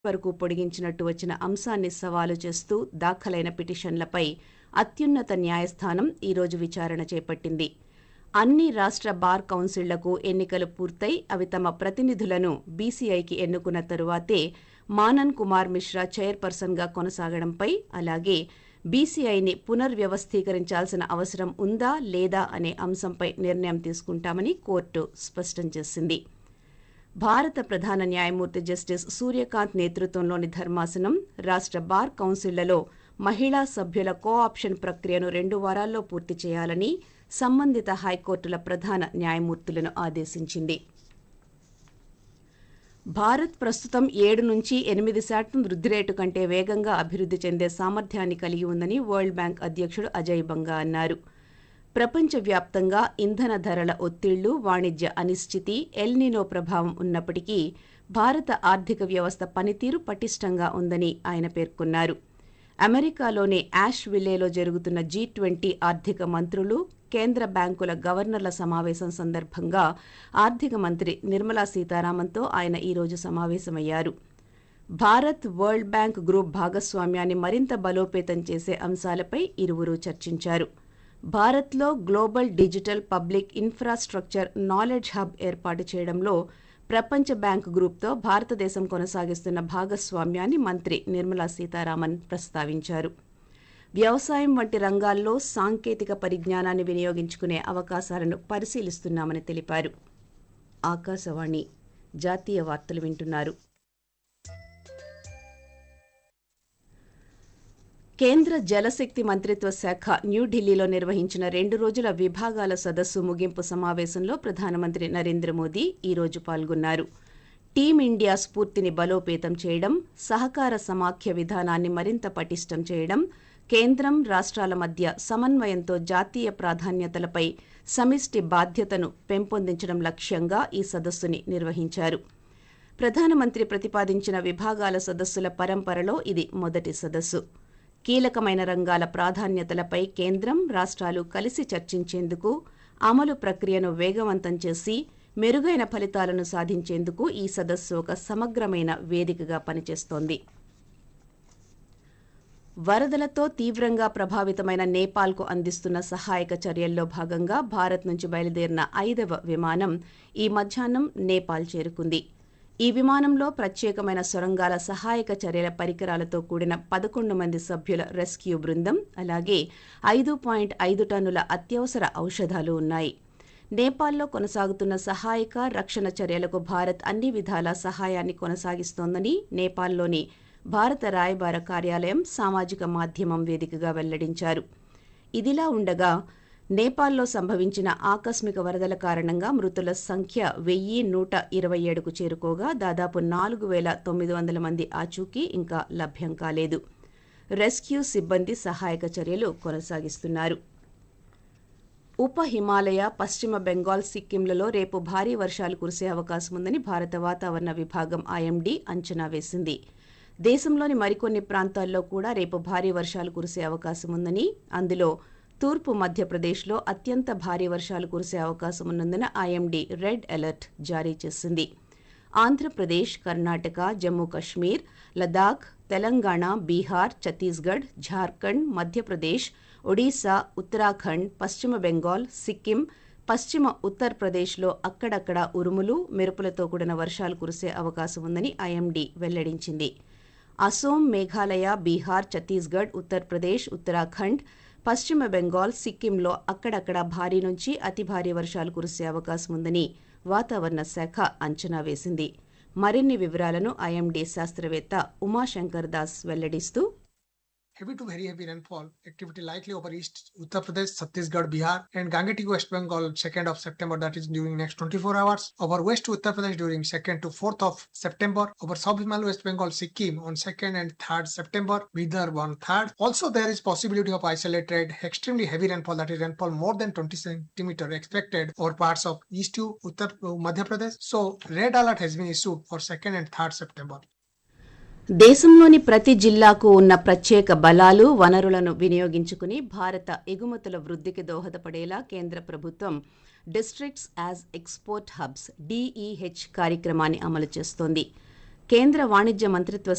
వరకు పొడిగించినట్టు వచ్చిన అంశాన్ని సవాలు చేస్తూ దాఖలైన పిటిషన్లపై అత్యున్నత న్యాయస్థానం ఈరోజు విచారణ చేపట్టింది అన్ని రాష్ట్ర బార్ కౌన్సిళ్లకు ఎన్నికలు పూర్తయి అవి తమ ప్రతినిధులను బీసీఐకి ఎన్నుకున్న తరువాతే మానన్ కుమార్ మిశ్రా చైర్పర్సన్గా కొనసాగడంపై అలాగే బీసీఐని పునర్వ్యవస్థీకరించాల్సిన అవసరం ఉందా లేదా అనే అంశంపై నిర్ణయం తీసుకుంటామని కోర్టు స్పష్టం చేసింది భారత ప్రధాన న్యాయమూర్తి జస్టిస్ సూర్యకాంత్ నేతృత్వంలోని ధర్మాసనం రాష్ట్ర బార్ కౌన్సిళ్లలో మహిళా సభ్యుల కో ఆప్షన్ ప్రక్రియను రెండు వారాల్లో పూర్తి చేయాలని సంబంధిత హైకోర్టుల ప్రధాన న్యాయమూర్తులను ఆదేశించింది భారత్ ప్రస్తుతం ఏడు నుంచి ఎనిమిది శాతం వృద్ధి రేటు కంటే వేగంగా అభివృద్ధి చెందే సామర్థ్యాన్ని కలిగి ఉందని వరల్డ్ బ్యాంక్ అధ్యక్షుడు అజయ్ బంగా అన్నారు ప్రపంచవ్యాప్తంగా ఇంధన ధరల ఒత్తిళ్లు వాణిజ్య అనిశ్చితి ఎల్నినో ప్రభావం ఉన్నప్పటికీ భారత ఆర్థిక వ్యవస్థ పనితీరు పటిష్టంగా ఉందని ఆయన పేర్కొన్నారు అమెరికాలోని యాష్ విల్లేలో జరుగుతున్న జీ ట్వంటీ ఆర్థిక మంత్రులు కేంద్ర బ్యాంకుల గవర్నర్ల సమావేశం సందర్భంగా ఆర్థిక మంత్రి నిర్మలా సీతారామన్తో ఆయన ఈరోజు సమావేశమయ్యారు భారత్ వరల్డ్ బ్యాంక్ గ్రూప్ భాగస్వామ్యాన్ని మరింత బలోపేతం చేసే అంశాలపై ఇరువురు చర్చించారు భారత్లో global digital public infrastructure knowledge hub ఏర్పాటు చేయడంలో ప్రపంచ బ్యాంక్ గ్రూప్తో భారతదేశం కొనసాగిస్తున్న భాగస్వామ్యాన్ని మంత్రి నిర్మలా సీతారామన్ ప్రస్తావించారు వ్యవసాయం వంటి రంగాల్లో సాంకేతిక పరిజ్ఞానాన్ని వినియోగించుకునే అవకాశాలను పరిశీలిస్తున్నామని తెలిపారు ఆకాశవాణి జాతీయ వార్తలు వింటున్నారు కేంద్ర జలశక్తి మంత్రిత్వ శాఖ న్యూఢిల్లీలో నిర్వహించిన రెండు రోజుల విభాగాల సదస్సు ముగింపు సమావేశంలో ప్రధానమంత్రి నరేంద్ర మోదీ ఈరోజు పాల్గొన్నారు టీమిండియా స్ఫూర్తిని బలోపేతం చేయడం సహకార సమాఖ్య విధానాన్ని మరింత పటిష్టం చేయడం కేంద్రం రాష్ట్రాల మధ్య సమన్వయంతో జాతీయ ప్రాధాన్యతలపై సమిష్టి బాధ్యతను పెంపొందించడం లక్ష్యంగా ఈ సదస్సుని నిర్వహించారు ప్రధానమంత్రి ప్రతిపాదించిన విభాగాల సదస్సుల పరంపరలో ఇది మొదటి సదస్సు కీలకమైన రంగాల ప్రాధాన్యతలపై కేంద్రం రాష్ట్రాలు కలిసి చర్చించేందుకు అమలు ప్రక్రియను వేగవంతం చేసి మెరుగైన ఫలితాలను సాధించేందుకు ఈ సదస్సు ఒక సమగ్రమైన వేదికగా పనిచేస్తోంది వరదలతో తీవ్రంగా ప్రభావితమైన నేపాల్కు అందిస్తున్న సహాయక చర్యల్లో భాగంగా భారత్ నుంచి బయలుదేరిన ఐదవ విమానం ఈ మధ్యాహ్నం నేపాల్ చేరుకుంది ఈ విమానంలో ప్రత్యేకమైన సొరంగాల సహాయక చర్యల పరికరాలతో కూడిన పదకొండు మంది సభ్యుల రెస్క్యూ బృందం అలాగే ఐదు పాయింట్ ఐదు టన్నుల అత్యవసర ఔషధాలు ఉన్నాయి నేపాల్లో కొనసాగుతున్న సహాయక రక్షణ చర్యలకు భారత్ అన్ని విధాల సహాయాన్ని కొనసాగిస్తోందని నేపాల్లోని భారత రాయబార కార్యాలయం సామాజిక మాధ్యమం వేదికగా వెల్లడించారు ఇదిలా ఉండగా నేపాల్లో సంభవించిన ఆకస్మిక వరదల కారణంగా మృతుల సంఖ్య వెయ్యి నూట ఇరవై ఏడుకు చేరుకోగా దాదాపు నాలుగు వేల తొమ్మిది వందల మంది ఆచూకీ ఇంకా లభ్యం కాలేదు రెస్క్యూ సిబ్బంది సహాయక చర్యలు కొనసాగిస్తున్నారు ఉప హిమాలయ పశ్చిమ బెంగాల్ సిక్కింలలో రేపు భారీ వర్షాలు కురిసే అవకాశం ఉందని భారత వాతావరణ విభాగం ఐఎండీ అంచనా వేసింది దేశంలోని మరికొన్ని ప్రాంతాల్లో కూడా రేపు భారీ వర్షాలు కురిసే అవకాశం ఉందని అందులో తూర్పు మధ్యప్రదేశ్లో అత్యంత భారీ వర్షాలు కురిసే అవకాశం ఉన్నందున ఐఎండీ రెడ్ అలర్ట్ జారీ చేసింది ఆంధ్రప్రదేశ్ కర్ణాటక జమ్మూ కశ్మీర్ లదాఖ్ తెలంగాణ బీహార్ ఛత్తీస్గఢ్ ఝార్ఖండ్ మధ్యప్రదేశ్ ఒడిశా ఉత్తరాఖండ్ పశ్చిమ బెంగాల్ సిక్కిం పశ్చిమ ఉత్తరప్రదేశ్లో అక్కడక్కడ ఉరుములు మెరుపులతో కూడిన వర్షాలు కురిసే అవకాశం ఉందని ఐఎండీ వెల్లడించింది అసోం మేఘాలయ బీహార్ ఛత్తీస్గఢ్ ఉత్తరప్రదేశ్ ఉత్తరాఖండ్ పశ్చిమ బెంగాల్ సిక్కింలో అక్కడక్కడ భారీ నుంచి అతి భారీ వర్షాలు కురిసే అవకాశం ఉందని వాతావరణ శాఖ అంచనా వేసింది మరిన్ని వివరాలను ఐఎండీ శాస్త్రవేత్త Umashankar Das వెల్లడిస్తూ heavy to very heavy rainfall activity likely over east Uttar Pradesh, Chhattisgarh, Bihar, and Gangetic West Bengal 2nd of September, that is during next 24 hours. Over west Uttar Pradesh during 2nd to 4th of September. Over South Himal West Bengal, Sikkim on 2nd and 3rd September. Vidarbha on 3rd. Also, there is possibility of isolated extremely heavy rainfall, that is rainfall more than 20 centimeter expected over parts of east to Uttar uh, Madhya Pradesh. So, red alert has been issued for 2nd and 3rd September. దేశంలోని ప్రతి జిల్లాకు ఉన్న ప్రత్యేక బలాలు వనరులను వినియోగించుకుని భారత ఎగుమతుల వృద్ధికి దోహదపడేలా కేంద్ర ప్రభుత్వం districts as export hubs DEH కార్యక్రమాన్ని అమలు చేస్తోంది కేంద్ర వాణిజ్య మంత్రిత్వ